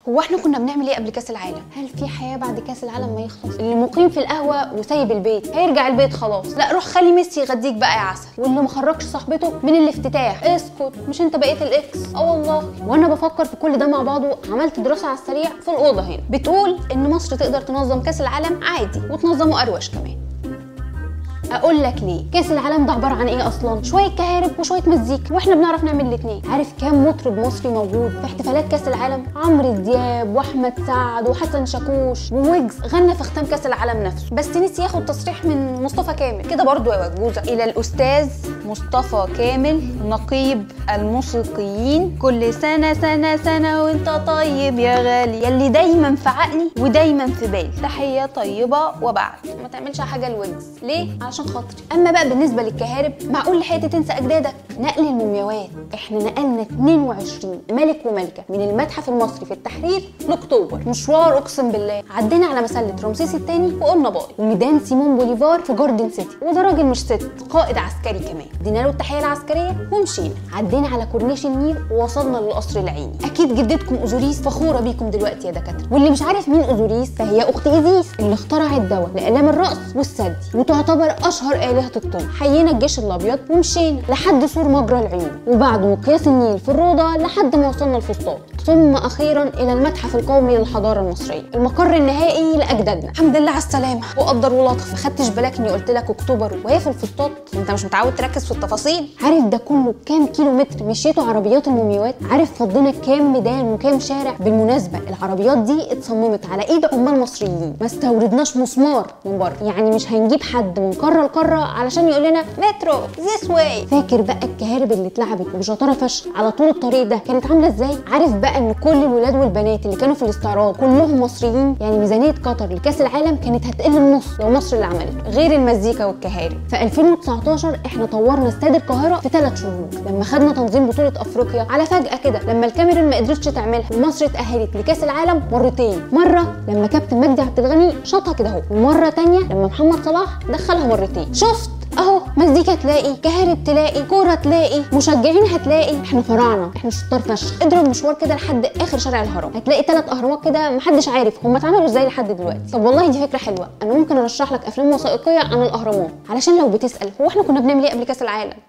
هو احنا كنا بنعمل ايه قبل كاس العالم هل في حياه بعد كاس العالم ما يخلص اللي مقيم في القهوه وسايب البيت هيرجع البيت خلاص لا روح خلي ميسي يغديك بقى يا عسل واللي ما خرجش صاحبته من الافتتاح اسكت مش انت بقيت الاكس اه والله وانا بفكر في كل ده مع بعضه عملت دراسه على السريع في الاوضه هنا بتقول ان مصر تقدر تنظم كاس العالم عادي وتنظمه اروش كمان اقول لك ليه كاس العالم ده عباره عن ايه اصلا شويه كهارب وشويه مزيكا واحنا بنعرف نعمل الاثنين عارف كام مطرب مصري موجود في احتفالات كاس العالم عمرو دياب واحمد سعد وحسن شاكوش وويجز غنى في ختام كاس العالم نفسه بس نسي ياخد تصريح من مصطفى كامل كده برضو يا وجوزه الى الاستاذ مصطفى كامل نقيب الموسيقيين كل سنه سنه سنه وانت طيب يا غالي يلي دايما في عقلي ودايما في بالي تحيه طيبه وبعد ما تعملش حاجه لويجز ليه عشان خاطري اما بقى بالنسبه للكهارب معقول لحقت تنسى اجدادك نقل المومياوات احنا نقلنا 22 ملك وملكه من المتحف المصري في التحرير لاكتوبر مشوار اقسم بالله عدينا على مسله رمسيس الثاني وقلنا باي وميدان سيمون بوليفار في جاردن سيتي وده راجل مش ست قائد عسكري كمان ادينا له التحيه العسكريه ومشينا عدينا على كورنيش النيل ووصلنا للقصر العيني اكيد جدتكم اوزوريس فخوره بيكم دلوقتي يا دكاتره واللي مش عارف مين اوزوريس فهي اخت ايزيس اللي اخترعت دواء لالام الراس والثدي وتعتبر اشهر الهه الطب حيينا الجيش الابيض ومشينا لحد سور مجرى العيون وبعد مقياس النيل في الروضه لحد ما وصلنا الفسطاط ثم اخيرا الى المتحف القومي للحضاره المصريه المقر النهائي لاجدادنا الحمد لله على السلامه وقدر ولطف ما خدتش بالك اني قلت لك اكتوبر وهي في الفسطاط انت مش متعود تركز في التفاصيل عارف ده كله كام كيلو متر مشيته عربيات المومياوات عارف فضينا كام ميدان وكام شارع بالمناسبه العربيات دي اتصممت على ايد عمال مصريين ما استوردناش مسمار من بره يعني مش هنجيب حد من قاره لقاره علشان يقول لنا مترو ذيس واي فاكر بقى الكهارب اللي اتلعبت وبشطاره فشخ على طول الطريق ده كانت عامله ازاي عارف بقى ان كل الولاد والبنات اللي كانوا في الاستعراض كلهم مصريين يعني ميزانيه قطر لكاس العالم كانت هتقل النص لو مصر اللي عملته غير المزيكا والكهارب في 2019 احنا طورنا استاد القاهره في ثلاث شهور لما خدنا تنظيم بطوله افريقيا على فجاه كده لما الكاميرون ما قدرتش تعملها ومصر اتاهلت لكاس العالم مرتين مره لما كابتن مجدي عبد الغني شاطها كده اهو ومره تانية لما محمد صلاح دخلها مرتين شفت اهو مزيكا تلاقي كهارب تلاقي كوره تلاقي مشجعين هتلاقي احنا فراعنه احنا شطار فشخ اضرب مشوار كده لحد اخر شارع الهرم هتلاقي ثلاث اهرامات كده محدش عارف هم اتعملوا ازاي لحد دلوقتي طب والله دي فكره حلوه انا ممكن ارشح لك افلام وثائقيه عن الاهرامات علشان لو بتسال هو احنا كنا بنعمل ايه قبل كاس العالم